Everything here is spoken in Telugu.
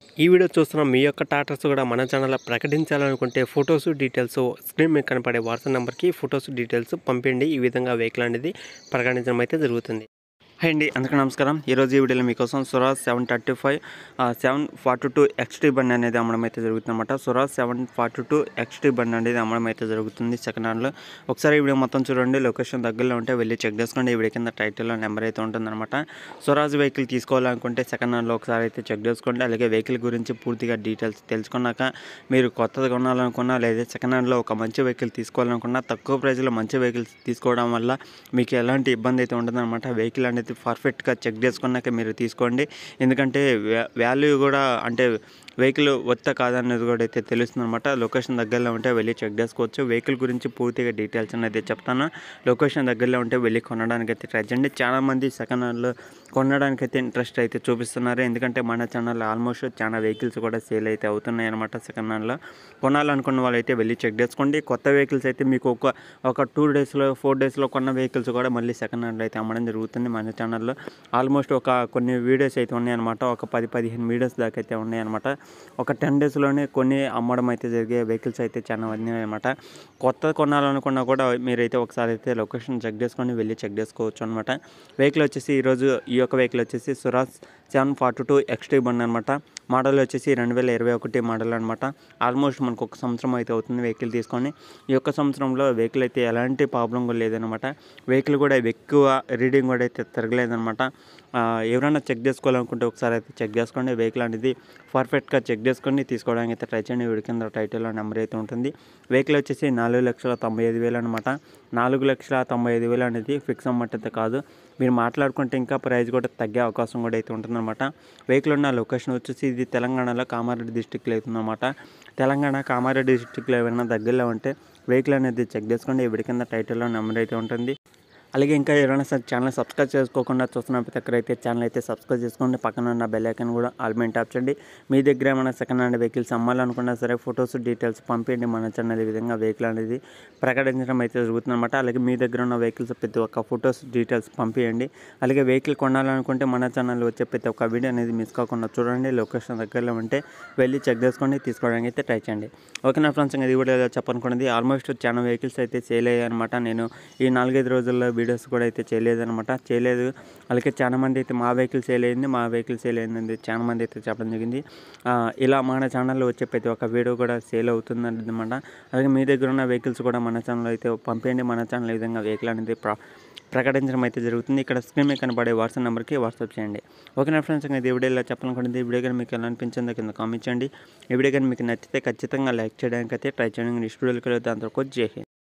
ఈ వీడియో చూస్తున్న మీ యొక్క టాటర్స్ కూడా మన ఛానల్లో ప్రకటించాలనుకుంటే ఫొటోస్ డీటెయిల్స్ స్క్రీన్ మీద కనపడే వాట్సాప్ నెంబర్కి ఫొటోస్ డీటెయిల్స్ పంపిండి ఈ విధంగా వెహికల్ అనేది ప్రకటించడం అయితే జరుగుతుంది హాయ్ అండి అందరికీ నమస్కారం ఈరోజు ఈ వీడియోలో మీకోసం Swaraj seven thirty five seven forty two XT బండి అనేది అమ్మడం అయితే జరుగుతుంది అనమాట Swaraj seven forty two XT బండి అనేది అమ్మడం అయితే జరుగుతుంది సెకండ్ హ్యాండ్లో ఒకసారి ఈ వీడియో మొత్తం చూడండి లొకేషన్ దగ్గరలో ఉంటే వెళ్ళి చెక్ చేసుకోండి ఈ వీడియో కింద టైటిల్లో నెంబర్ అయితే ఉంటుందన్నమాట సురాజ్ వెహికల్ తీసుకోవాలనుకుంటే సెకండ్ హ్యాండ్లో ఒకసారి అయితే చెక్ చేసుకోండి అలాగే వెహికల్ గురించి పూర్తిగా డీటెయిల్స్ తెలుసుకున్నాక మీరు కొత్తది కొనాలనుకున్నా లేదా సెకండ్ హ్యాండ్లో ఒక మంచి వెహికల్ తీసుకోవాలనుకున్నా తక్కువ ప్రైస్లో మంచి వెహికల్స్ తీసుకోవడం వల్ల మీకు ఎలాంటి ఇబ్బంది అయితే ఉండదన్నమాట వెహికల్ అనేది పర్ఫెక్ట్గా చెక్ చేసుకున్నాక మీరు తీసుకోండి ఎందుకంటే వాల్యూ కూడా అంటే వెహికల్ వత్త కాదనేది కూడా అయితే తెలుస్తుంది అనమాట లొకేషన్ దగ్గరలో ఉంటే వెళ్ళి చెక్ చేసుకోవచ్చు వెహికల్ గురించి పూర్తిగా డీటెయిల్స్ అనేది చెప్తాను లొకేషన్ దగ్గరలో ఉంటే వెళ్ళి కొనడానికి అయితే ట్రై చేయండి చాలామంది సెకండ్ హ్యాండ్లో కొనడానికి అయితే ఇంట్రెస్ట్ అయితే చూపిస్తున్నారు ఎందుకంటే మన ఛానల్లో ఆల్మోస్ట్ చాలా వెహికల్స్ కూడా సేల్ అయితే అవుతున్నాయి అనమాట సెకండ్ హ్యాండ్లో కొనాలనుకున్న వాళ్ళు అయితే వెళ్ళి చెక్ చేసుకోండి కొత్త వెహికల్స్ అయితే మీకు ఒక ఒక టూ డేస్లో ఫోర్ డేస్లో కొన్న వెహికల్స్ కూడా మళ్ళీ సెకండ్ హ్యాండ్లో అయితే అమ్మడం జరుగుతుంది మన ఛానల్లో ఆల్మోస్ట్ ఒక కొన్ని వీడియోస్ అయితే ఉన్నాయన్నమాట ఒక పది పదిహేను వీడియోస్ దాకా అయితే ఉన్నాయన్నమాట ఒక టెన్ డేస్లోనే కొన్ని అమ్మడం అయితే జరిగే వెహికల్స్ అయితే చాలా ఉన్నాయి అనమాట కొత్త కొనాలనుకున్నా కూడా మీరైతే ఒకసారి అయితే లొకేషన్ చెక్ చేసుకొని వెళ్ళి చెక్ చేసుకోవచ్చు అనమాట వెహికల్ వచ్చేసి ఈరోజు ఈ యొక్క వెహికల్ వచ్చేసి Swaraj seven forty two XT బండి అనమాట మోడల్ వచ్చేసి రెండు వేల ఇరవై ఒకటి మోడల్ అనమాట ఆల్మోస్ట్ మనకు ఒక సంవత్సరం అయితే అవుతుంది వెహికల్ తీసుకొని ఈ యొక్క సంవత్సరంలో వెహికల్ అయితే ఎలాంటి ప్రాబ్లం కూడా లేదనమాట వెహికల్ కూడా ఎక్కువ రీడింగ్ కూడా అయితే తిరగలేదనమాట ఆ, ఎవరైనా చెక్ చేసుకోవాలనుకుంటే ఒకసారి అయితే చెక్ చేసుకోండి వెహికల్ అనేది పర్ఫెక్ట్గా చెక్ చేసుకొని తీసుకోవడానికి అయితే ట్రై చేయండి వీడి కింద టైటిల్లో నెంబర్ అయితే ఉంటుంది వెహికల్ వచ్చేసి నాలుగు లక్షల తొంభై ఐదు వేలు అనమాట నాలుగు లక్షల తొంభై ఐదు వేలు అనేది ఫిక్స్ అమౌంట్ అయితే కాదు మీరు మాట్లాడుకుంటే ఇంకా ప్రైస్ కూడా తగ్గే అవకాశం కూడా అయితే ఉంటుందన్నమాట వెహికల్ ఉన్న లొకేషన్ వచ్చేసి ఇది తెలంగాణలో కామారెడ్డి డిస్టిక్లో అవుతుందన్నమాట తెలంగాణ కామారెడ్డి డిస్టిక్లో ఏమైనా దగ్గరలో ఉంటే వెహికల్ అనేది చెక్ చేసుకోండి వీడి కింద టైటిల్లో నెంబర్ అయితే ఉంటుంది అలాగే ఇంకా ఎవరైనా సరే ఛానల్ సబ్స్క్రైబ్ చేసుకోకుండా చూస్తున్న ప్రతి ఒక్కరు అయితే ఛానల్ అయితే సబ్స్క్రైబ్ చేసుకోండి పక్కన ఉన్న బెల్ ఐకాన్ కూడా ఆల్మెంట్ ట్యాప్ చేయండి మీ దగ్గర ఏమైనా సెకండ్ హ్యాండ్ వెహికల్స్ అమ్మాలనుకున్నా సరే ఫొటోస్ డీటెయిల్స్ పంపించండి మన ఛానల్ ఈ విధంగా వెహికల్ అనేది ప్రకటించడం అయితే జరుగుతుందన్నమాట అలాగే మీ దగ్గర ఉన్న వెహికల్స్ ప్రతి ఒక్క ఫొటోస్ డీటెయిల్స్ పంపించండి అలాగే వెహికల్ కొనాలనుకుంటే మన ఛానల్ వచ్చే ప్రతి ఒక్క వీడియో అనేది మిస్ కాకుండా చూడండి లొకేషన్ దగ్గరలో ఉంటే వెళ్ళి చెక్ చేసుకోండి తీసుకోవడానికి అయితే ట్రై చేయండి ఓకే నా ఫ్రెండ్స్ ఇంకా ఇది కూడా చెప్పనుకున్నది ఆల్మోస్ట్ చాలా వెహికల్స్ అయితే సేల్ అయ్యాయి అనమాట నేను ఈ నాలుగైదు రోజుల్లో వీడియోస్ కూడా అయితే చేయలేదన్నమాట చేయలేదు అలాగే చాలా మంది అయితే మా వెహికల్ సేల్ అయింది మా వెహికల్ సేల్ అయింది చాలా మంది అయితే చెప్పడం జరిగింది ఆ, ఇలా మన ఛానల్లో వచ్చే ప్రతి ఒక్క వీడియో కూడా సేల్ అవుతుంది అనమాట అలాగే మీ దగ్గర ఉన్న వెహికల్స్ కూడా మన ఛానల్లో అయితే పంపించండి మన ఛానల్ ఈ విధంగా వెహికల్ అనేది ప్ర ప్రకటించడం అయితే జరుగుతుంది ఇక్కడ స్క్రీన్ మీద కనబడే వాట్సాప్ నెంబర్కి వాట్సాప్ చేయండి ఓకే నా ఫ్రెండ్స్ ఇంకా ఈ వీడియో ఇలా చెప్పాలనుకుంటుంది ఈ వీడియో కానీ మీకు ఎలా అనిపించిందో కింద కామెంట్ చేయండి ఈ వీడియో కానీ మీకు నచ్చితే ఖచ్చితంగా లైక్ చేయడానికి అయితే ట్రై చేయండి నెక్స్ట్ వీడియోకి వెళ్తే అంతవరకు జై హింద్